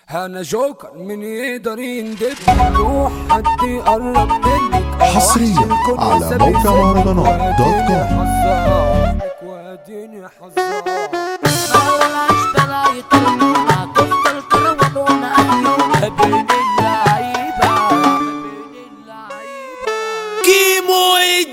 انا جوكر من يقدر يندبني روح حد يقرب منك حصرياً على موقع مهرجانات دوت كوم. واديني حظاك ملهاش بلاي طلعنا تفضل كروان أيوة بين اللعيبة بين اللعيبة كيمو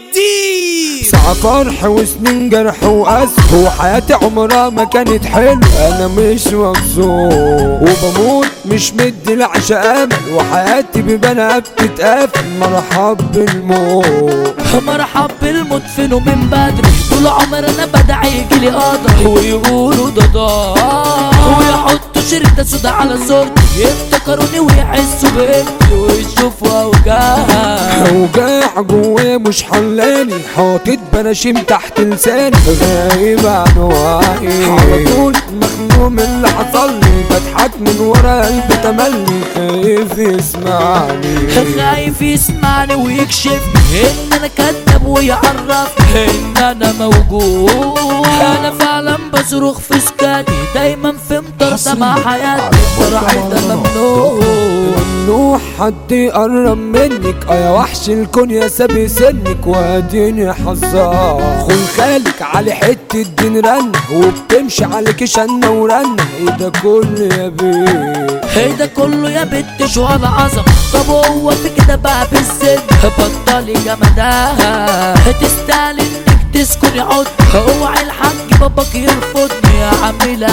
الدين ساعة فرح وسنين جرح وأسف وحياتي عمرها ما كانت حلوة أنا مش مبسوط وبموت مش مدي العشاء أمل وحياتي ببنها بتتقفل مرحب بالموت مرحب بالمدفن ومن بدري طول عمرنا بدعي يجيلي قدر ويقولوا ده ضاع ويحطوا شريطة سودا على صورتي يفتكروني ويحسوا بقيمتي ويشوفوا أوجاعها أوجاع جوايا مش حلاني حاطط بناشيم تحت لساني غايب عن وعي على طول مخنوق من اللي حصل لي بضحك من ورا قلبي تملي خايف يسمعني خايف يسمعني ويكشفني ان انا كذاب ويعرفني ان انا موجود انا فعلا بصرخ في سكاتي دايما في مطرده مع حياتي فرحي ده ممنوع ممنوع حد يقرب منك اه يا وحش الكون يا سابي سنك واديني حظاك خل خالك على حتة دين رنة وبتمشي عليك شنة ورنة ايه ده كل يا بيه ايه ده كله يا بنت شو على عظم طب هو في كده بقى بالسن بطلي جمدها تستاهل انك تسكني عد اوعي الحاج باباك يرفضني يا عمي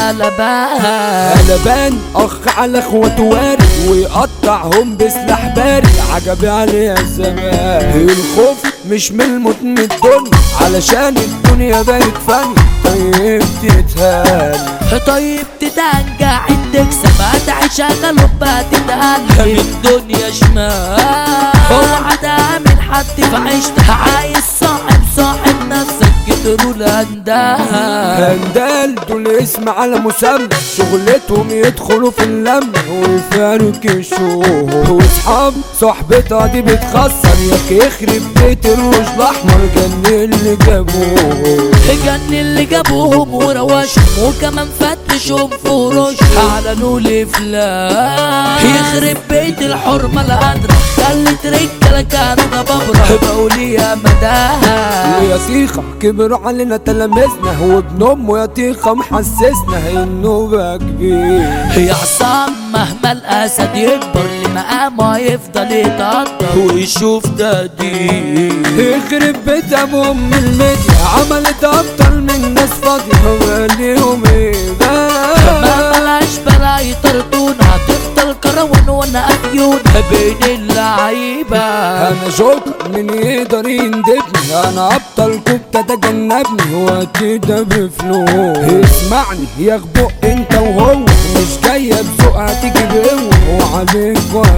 قلبها قلبان اخ على اخوته وارد ويقطعهم بسلاح بارد عجبي عليه الزمان الخوف مش من الموت من الدنيا علشان الدنيا بقت فن طيب تتهان طيب تدان قاعد تكسب ادعي شغل وبقى تتقال من الدنيا شمال اوعى تامن حد في عيشتها عايز صاحب صاحب نفسك قدروا لهندها هندال دول اسم على مسمى شغلتهم يدخلوا في اللمة ويفارق الشوق واصحاب صحبتها دي بتخسر ياك يخرب بيت الروج الاحمر جن اللي جابوه جن اللي جابوهم وروشهم وكمان فتشهم فروش اعلنوا لي فلان يخرب بيت الحرمة القادرة خلت رجالة كانوا جبابرة بقول يا مداها ويا تيخة كبروا علينا تلامذنا وابن امه يا تيخة محسسنا انه بقى كبير يا عصام مهما الاسد يكبر لمقامه يفضل يتقدر ويشوف تقدير يخرب بيت ابو ام الميديا عملت اكتر من ناس فاضية ماليهم ايه ما ده بلاش بلا يطردونا هتفضل كروان وانا افيون بين اللعيبة انا جوكر من يقدر يندبني انا ابطل كنت تتجنبني وقتي ده بفلوس اسمعني يا غبق انت وهو مش جايه بذوق هتيجي بقوه وعليك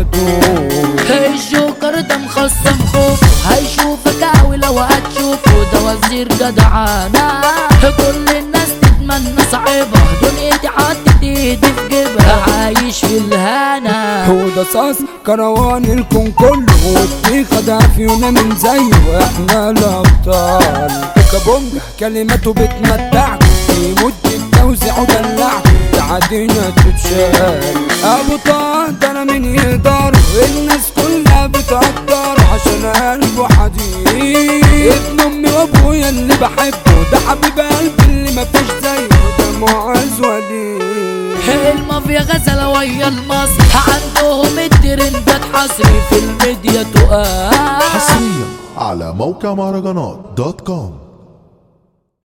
وهتوه الجوكر ده مخصم خوف هيشوفك قوي لو هتشوفه ده وزير جدعانة كل الناس تتمنى صاحبها دنيتي حطت ايدي في جيبها عايش في الهنا هو ده صاص كروان الكون كله والطيخة ده فينا من زيه واحنا الابطال كابونجا كلماته بتمتعكم في مد التوزيع ودلعكم تعدينا تتشال ابو طه ده انا من يقدر الناس كلها بتقدر عشان قلبه حديد ابن امي وابويا اللي بحبه ده حبيب قلبي اللي مفيش زيه ده معز وليد المافيا غزلة ويا المصري عندهم الترندات حصري في الميديا تقال حصريا على موقع مهرجانات دوت كوم